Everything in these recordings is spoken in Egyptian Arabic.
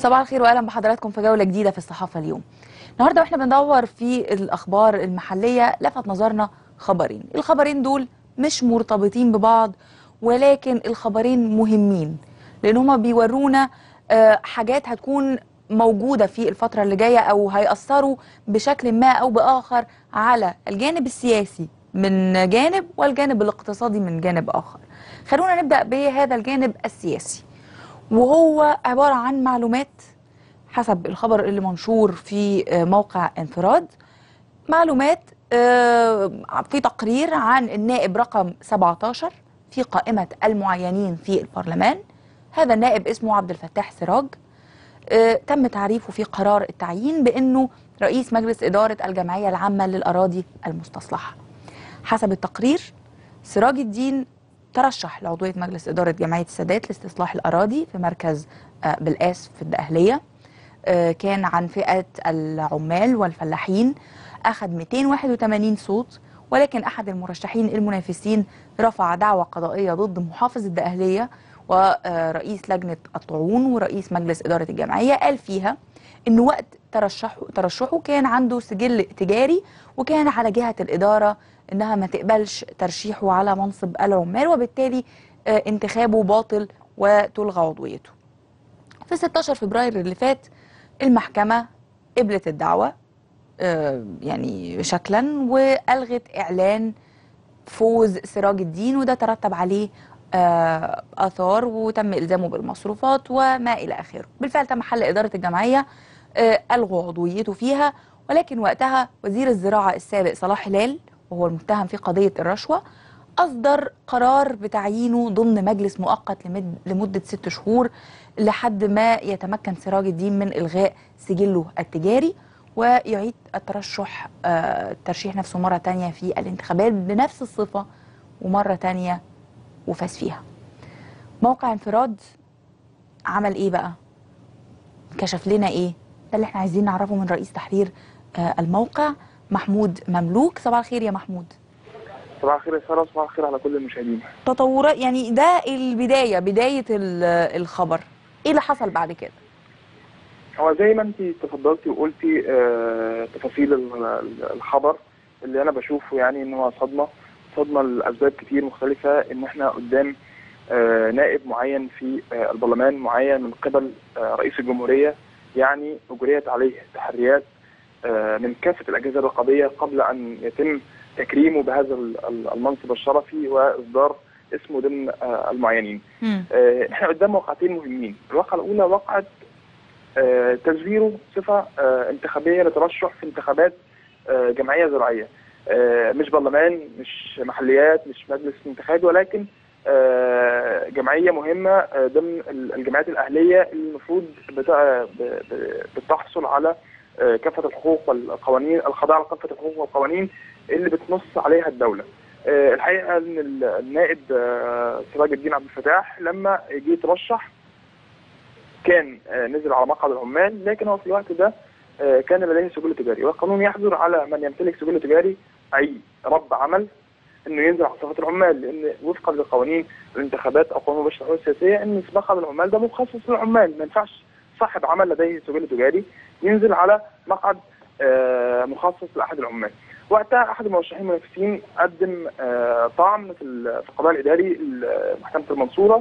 صباح الخير واهلا بحضراتكم في جوله جديده في الصحافه اليوم. النهارده واحنا بندور في الاخبار المحليه لفت نظرنا خبرين، الخبرين دول مش مرتبطين ببعض ولكن الخبرين مهمين لان هما بيورونا آه، حاجات هتكون موجوده في الفتره اللي جايه او هيأثروا بشكل ما او باخر على الجانب السياسي من جانب والجانب الاقتصادي من جانب اخر. خلونا نبدا بهذا الجانب السياسي. وهو عبارة عن معلومات حسب الخبر اللي منشور في آه، موقع انفراد معلومات آه، في تقرير عن النائب رقم 17 في قائمة المعينين في البرلمان هذا النائب اسمه عبد الفتاح سراج آه، تم تعريفه في قرار التعيين بأنه رئيس مجلس إدارة الجمعية العامة للأراضي المستصلحة حسب التقرير سراج الدين ترشح لعضوية مجلس إدارة جمعية السادات لاستصلاح الأراضي في مركز آه، بالقاس في الدقهلية آه، كان عن فئة العمال والفلاحين أخذ 281 صوت ولكن أحد المرشحين المنافسين رفع دعوى قضائية ضد محافظ الدقهلية ورئيس لجنة الطاعون ورئيس مجلس إدارة الجمعية قال فيها إن وقت ترشحه, ترشحه كان عنده سجل تجاري وكان على جهة الإدارة إنها ما تقبلش ترشيحه على منصب العمال وبالتالي آه، انتخابه باطل وتلغى عضويته في 16 فبراير اللي فات المحكمة قبلت الدعوة آه، يعني شكلا وألغت إعلان فوز سراج الدين وده ترتب عليه آه، آثار وتم إلزامه بالمصروفات وما إلى آخره بالفعل تم حل إدارة الجمعية آه، ألغوا عضويته فيها ولكن وقتها وزير الزراعة السابق صلاح هلال وهو المتهم في قضية الرشوة أصدر قرار بتعيينه ضمن مجلس مؤقت لمد- لمدة ست شهور لحد ما يتمكن سراج الدين من إلغاء سجله التجاري ويعيد الترشح آه، الترشيح نفسه مرة تانية في الانتخابات بنفس الصفة ومرة تانية وفاز فيها موقع انفراد عمل ايه بقى كشف لنا ايه ده اللي احنا عايزين نعرفه من رئيس تحرير آه، الموقع محمود مملوك صباح الخير يا محمود صباح الخير يا ساره صباح الخير على كل المشاهدين تطورات يعني ده البداية بداية ال- الخبر ايه اللي حصل بعد كده هو زي ما انت تفضلتي وقلتي آه تفاصيل ال- ال- الخبر اللي انا بشوفه يعني ان هو صدمه صدمه لاسباب كتير مختلفه ان احنا قدام آه نائب معين في آه البرلمان معين من قبل آه رئيس الجمهوريه يعني اجريت عليه تحريات آه من كافه الاجهزه الرقابيه قبل ان يتم تكريمه بهذا ال- ال- المنصب الشرفي واصدار اسمه ضمن آه المعينين. مم. آه، احنا قدام واقعتين مهمين، الواقعة الأولى واقعة آه، تزويره صفة آه، انتخابية لترشح في انتخابات آه، جمعية زراعية. آه، مش برلمان، مش محليات، مش مجلس انتخابي ولكن آه، جمعية مهمة آه، ضمن ال- الجمعيات الأهلية اللي المفروض بتا- ب- ب- بتحصل على آه، كافة الحقوق والقوانين الخضاع لكافة الحقوق والقوانين اللي بتنص عليها الدولة. آه، الحقيقه ان ال- النائب آه، سراج الدين عبد الفتاح لما جه يترشح كان آه، نزل على مقعد العمال لكن هو في الوقت ده آه، كان لديه سجل تجاري والقانون يحظر على من يمتلك سجل تجاري اي رب عمل انه ينزل على صفات العمال لان وفقا لقوانين الانتخابات او قانون مباشر الحقوق السياسيه ان مقعد العمال ده مخصص للعمال ما ينفعش صاحب عمل لديه سجل تجاري ينزل على مقعد آه، مخصص لاحد العمال وقتها احد المرشحين المنافسين قدم آه، طعن في ال- في القضاء الاداري ل- محكمه المنصوره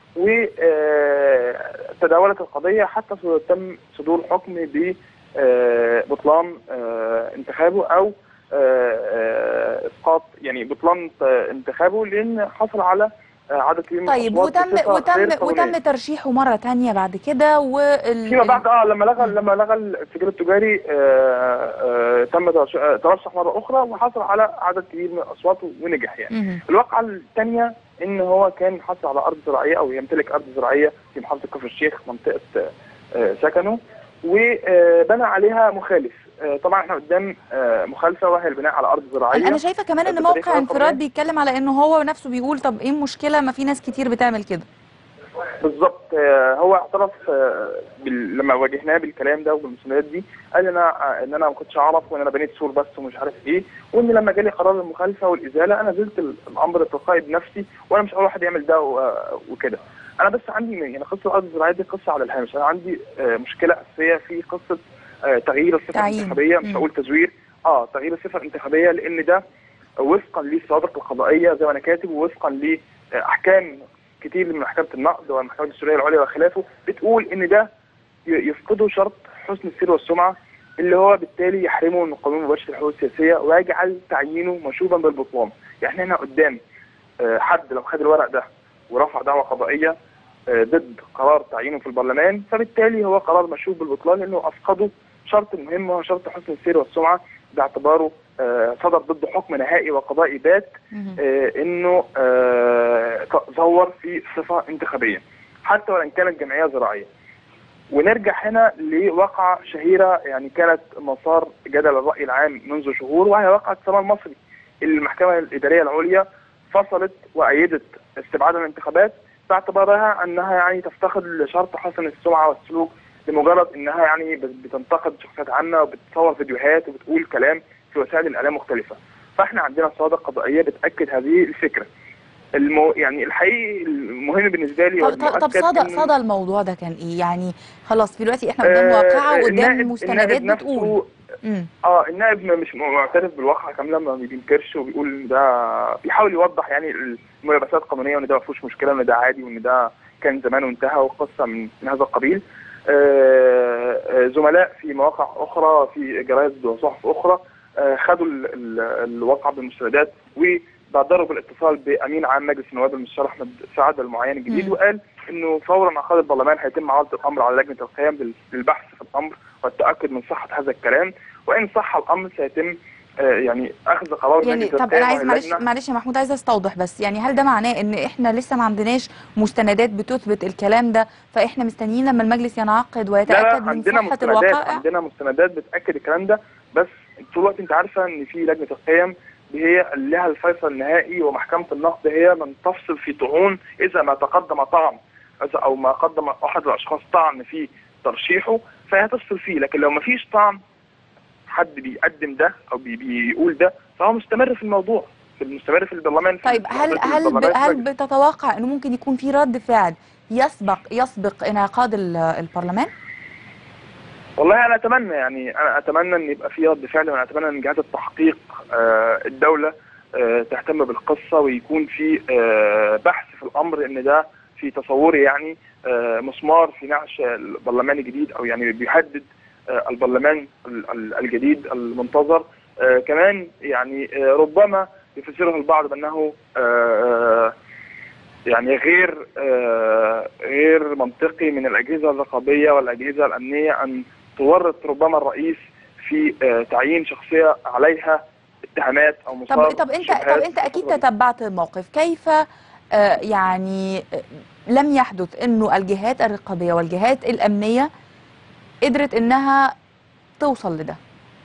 وتداولت القضيه حتى تم صدور حكم ببطلان انتخابه او آه، آه، اسقاط يعني بطلان آه، انتخابه لان حصل على آه، عدد كبير من طيب الأصوات وتم بصفة غير وتم قانونية. وتم ترشيحه مرة تانية بعد كده وال فيما بعد اه لما لغى لما لغى السجل التجاري آه آه تم ترش- آه، ترشح مره اخرى وحصل على عدد كبير من الاصوات ونجح يعني. مهم. الواقعه الثانيه ان هو كان حصل على ارض زراعيه او يمتلك ارض زراعيه في محافظه كفر الشيخ منطقه آه، سكنه وبنى عليها مخالف آه، طبعا احنا قدام آه، مخالفه وهي البناء على ارض زراعيه انا شايفه كمان ان بطريقة موقع انفراد رقمية. بيتكلم على انه هو نفسه بيقول طب ايه المشكله ما في ناس كتير بتعمل كده بالظبط آه، هو اعترف آه، بال... لما واجهناه بالكلام ده وبالمسؤوليات دي قال انا آه، ان انا ما كنتش اعرف وان انا بنيت سور بس ومش عارف ايه وان لما جالي قرار المخالفه والازاله انا زلت ال- الامر التلقائي بنفسي وانا مش اول واحد يعمل ده و- وكده انا بس عندي يعني قصه الارض الزراعيه دي قصه على الهامش انا عندي آه، مشكله اساسيه في قصه آه، تغيير الصفه تعيين. الانتخابيه مش مم. هقول تزوير اه تغيير الصفه الانتخابيه لان ده وفقا للسوابق القضائيه زي ما انا كاتب ووفقا لاحكام كتير من محكمه النقد والمحكمه الدستوريه العليا وخلافه بتقول ان ده ي- يفقده شرط حسن السير والسمعه اللي هو بالتالي يحرمه من قانون مباشره الحقوق السياسيه ويجعل تعيينه مشوبا بالبطلان، يعني احنا قدام آه، حد لو خد الورق ده ورفع دعوه قضائيه آه، ضد قرار تعيينه في البرلمان فبالتالي هو قرار مشوب بالبطلان لانه افقده شرط مهم وهو شرط حسن السير والسمعه باعتباره آه، صدر ضد حكم نهائي وقضائي بات مهم. آه، انه آه، ت- زور في صفه انتخابيه حتى وان كانت جمعيه زراعيه ونرجع هنا لواقعة شهيرة يعني كانت مسار جدل الرأي العام منذ شهور وهي واقعة سما المصري اللي المحكمة الإدارية العليا فصلت وأيدت استبعاد الانتخابات باعتبارها أنها يعني تفتقد لشرط حسن السمعة والسلوك لمجرد أنها يعني بت- بتنتقد شخصيات عامة وبتصور فيديوهات وبتقول كلام في وسائل الإعلام مختلفة فاحنا عندنا صوابق قضائية بتأكد هذه الفكرة المو يعني الحقيقي المهم بالنسبة لي طب, طب, طب والمؤكد صدى إنه- صدى الموضوع ده كان ايه يعني خلاص دلوقتي احنا قدام آه، واقعه وقدام النائب- مستندات النائب بتقول نفسه مم. اه النائب م- مش معترف بالواقع كاملا ما بينكرش وبيقول ان ده بيحاول يوضح يعني الملابسات القانونيه وان ده ما فيهوش مشكله وان ده عادي وان ده كان زمان وانتهى وقصه من, من هذا القبيل آه، آه، زملاء في مواقع اخرى في جرايد وصحف اخرى آه، خدوا ال- ال- الواقع بالمستندات وبادروا بالاتصال بامين عام مجلس النواب المستشار احمد سعد المعين الجديد مم. وقال انه فورا انعقاد البرلمان هيتم عرض الامر على لجنه القيام بال- بالبحث في الامر والتاكد من صحه هذا الكلام وان صح الامر سيتم آه، يعني اخذ قرار يعني لجنة طب القيام انا عايز وهي معلش لجنة- معلش يا محمود عايزه استوضح بس يعني هل ده معناه ان احنا لسه ما عندناش مستندات بتثبت الكلام ده فاحنا مستنيين لما المجلس ينعقد لا ويتاكد لا من عندنا صحه مستندات الوقائع عندنا مستندات بتاكد الكلام ده بس طول الوقت انت عارفه ان في لجنه القيم هي اللي لها الفيصل النهائي ومحكمه النقد هي من تفصل في طعون اذا ما تقدم طعن إذا او ما قدم احد الاشخاص طعن في ترشيحه فهي تفصل فيه لكن لو ما فيش طعن حد بيقدم ده او بي بيقول ده فهو مستمر في الموضوع في مستمر في البرلمان في طيب هل في هل ب- البرلمان في هل المجلس. بتتوقع انه ممكن يكون في رد فعل يسبق يسبق انعقاد ال- البرلمان؟ والله انا اتمنى يعني انا اتمنى ان يبقى في رد فعل وانا اتمنى ان جهات التحقيق آه، الدوله آه، تهتم بالقصه ويكون في آه، بحث في الامر ان ده في تصوري يعني آه، مسمار في نعش البرلمان الجديد او يعني بيحدد آه، البرلمان ال- ال- الجديد المنتظر آه، كمان يعني آه، ربما يفسره البعض بانه آه، يعني غير آه، غير منطقي من الاجهزه الرقابيه والاجهزه الامنيه ان تورط ربما الرئيس في آه، تعيين شخصيه عليها اتهامات او طب مصاب طب انت شبهات طب انت اكيد في الفترة دي. تتبعت الموقف كيف آه، يعني آه، لم يحدث انه الجهات الرقابيه والجهات الامنيه قدرت انها توصل لده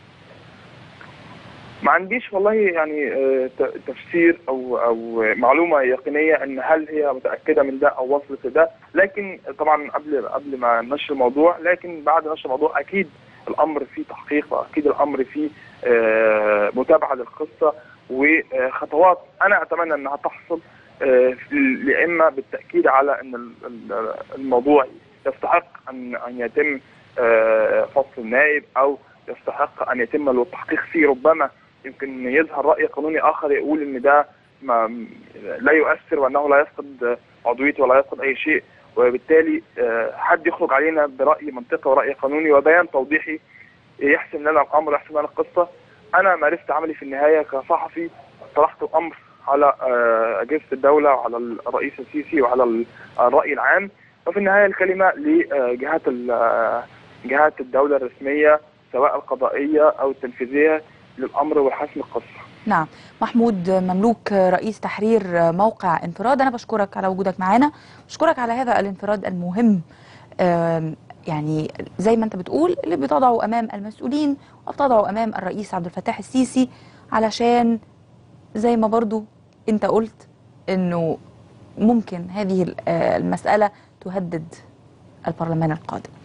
ما عنديش والله يعني آه، ت- تفسير او او معلومه يقينيه ان هل هي متاكده من ده او وصلت لده لكن طبعا قبل قبل ما نشر الموضوع لكن بعد نشر الموضوع اكيد الامر فيه تحقيق واكيد الامر فيه آه، متابعه للقصه وخطوات انا اتمنى انها تحصل آه، يا اما بالتاكيد على ان ال- ال- الموضوع يستحق ان ان يتم آه، فصل النائب او يستحق ان يتم التحقيق فيه ربما يمكن يظهر راي قانوني اخر يقول ان ده ما لا يؤثر وانه لا يفقد عضويته ولا يفقد اي شيء وبالتالي آه، حد يخرج علينا براي منطقي وراي قانوني وبيان توضيحي يحسم لنا الامر يحسم لنا القصه انا مارست عملي في النهايه كصحفي طرحت الامر على آه، اجهزه الدوله وعلى الرئيس السيسي وعلى ال- الراي العام وفي النهايه الكلمه لجهات ال- آه، جهات الدوله الرسميه سواء القضائيه او التنفيذيه للامر وحسم القصه نعم محمود مملوك رئيس تحرير موقع انفراد انا بشكرك على وجودك معنا بشكرك على هذا الانفراد المهم آم، يعني زي ما انت بتقول اللي بتضعه امام المسؤولين وبتضعه امام الرئيس عبد الفتاح السيسي علشان زي ما برضو انت قلت انه ممكن هذه ال- آه، المسألة تهدد البرلمان القادم